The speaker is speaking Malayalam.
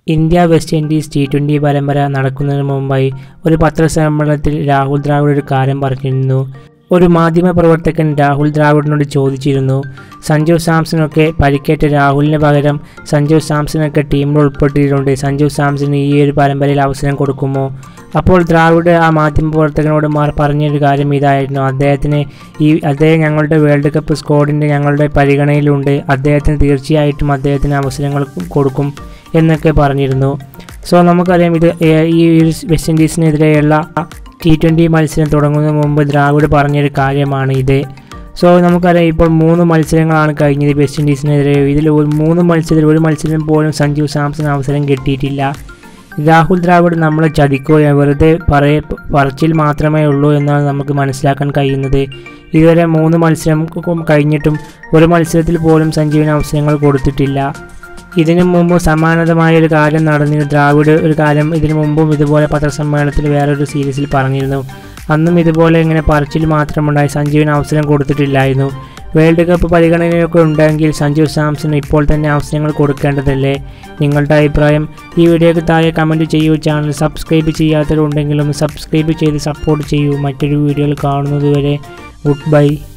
India West Indies T twenty പരമ്പര നടക്കുന്നതിന് മുമ്പായി ഒരു പത്രസമ്മേളനത്തിൽ രാഹുൽ ദ്രാവിഡ് ഒരു കാര്യം പറഞ്ഞിരുന്നു ഒരു മാധ്യമ പ്രവർത്തകൻ രാഹുൽ ദ്രാവിഡിനോട് ചോദിച്ചിരുന്നു സഞ്ജു സാംസണൊക്കെ പരിക്കേറ്റ രാഹുലിന് പകരം സഞ്ജു സാംസണൊക്കെ ടീമിൽ ഉൾപ്പെട്ടിട്ടുണ്ട് സഞ്ജു സാംസണ് ഈ ഒരു പരമ്പരയിൽ അവസരം കൊടുക്കുമോ അപ്പോൾ ദ്രാവിഡ് ആ മാധ്യമ പ്രവർത്തകനോട് മാർ പറഞ്ഞൊരു കാര്യം ഇതായിരുന്നു അദ്ദേഹത്തിന് ഈ അദ്ദേഹം ഞങ്ങളുടെ വേൾഡ് കപ്പ് സ്ക്വാഡിൻ്റെ ഞങ്ങളുടെ പരിഗണനയിലുണ്ട് അദ്ദേഹത്തിന് തീർച്ചയായിട്ടും അദ്ദേഹത്തിന് അവസരങ്ങൾ കൊടുക്കും എന്നൊക്കെ പറഞ്ഞിരുന്നു സോ നമുക്കറിയാം ഇത് ഏ- ഈ ഒരു വെസ്റ്റ് ഇൻഡീസിനെതിരെയുള്ള ടി ട്വൻ്റി മത്സരം തുടങ്ങുന്നതിന് മുമ്പ് ദ്രാവിഡ് പറഞ്ഞൊരു കാര്യമാണ് ഇത് സോ നമുക്കറിയാം ഇപ്പോൾ മൂന്ന് മത്സരങ്ങളാണ് കഴിഞ്ഞത് വെസ്റ്റ് ഇൻഡീസിനെതിരെ ഇതിൽ ഒരു മൂന്ന് മത്സരത്തിൽ ഒരു മത്സരം പോലും സഞ്ജു സാംസൺ അവസരം കിട്ടിയിട്ടില്ല രാഹുൽ ദ്രാവിഡ് നമ്മളെ ചതിക്കുകയാണ് വെറുതെ പറയ പറച്ചിൽ മാത്രമേ ഉള്ളൂ എന്നാണ് നമുക്ക് മനസ്സിലാക്കാൻ കഴിയുന്നത് ഇതുവരെ മൂന്ന് മത്സരം ക- കഴിഞ്ഞിട്ടും ഒരു മത്സരത്തിൽ പോലും സഞ്ജുവിന് അവസരങ്ങൾ കൊടുത്തിട്ടില്ല ഇതിനു മുമ്പ് സമാനതമായ ഒരു കാര്യം നടന്നിരുന്നു ദ്രാവിഡ് ഒരു കാര്യം ഇതിനു മുമ്പും ഇതുപോലെ പത്രസമ്മേളനത്തിൽ വേറൊരു സീരീസിൽ പറഞ്ഞിരുന്നു അന്നും ഇതുപോലെ ഇങ്ങനെ പറച്ചിൽ മാത്രമുണ്ടായി സഞ്ജുവിന് അവസരം കൊടുത്തിട്ടില്ലായിരുന്നു വേൾഡ് കപ്പ് പരിഗണനയൊക്കെ ഉണ്ടെങ്കിൽ സഞ്ജു സാംസൺ ഇപ്പോൾ തന്നെ അവസരങ്ങൾ കൊടുക്കേണ്ടതല്ലേ നിങ്ങളുടെ അഭിപ്രായം ഈ വീഡിയോയ്ക്ക് താഴെ കമൻറ്റ് ചെയ്യൂ ചാനൽ സബ്സ്ക്രൈബ് ചെയ്യാത്തവരുണ്ടെങ്കിലും സബ്സ്ക്രൈബ് ചെയ്ത് സപ്പോർട്ട് ചെയ്യൂ മറ്റൊരു വീഡിയോയിൽ കാണുന്നതുവരെ ഗുഡ് ബൈ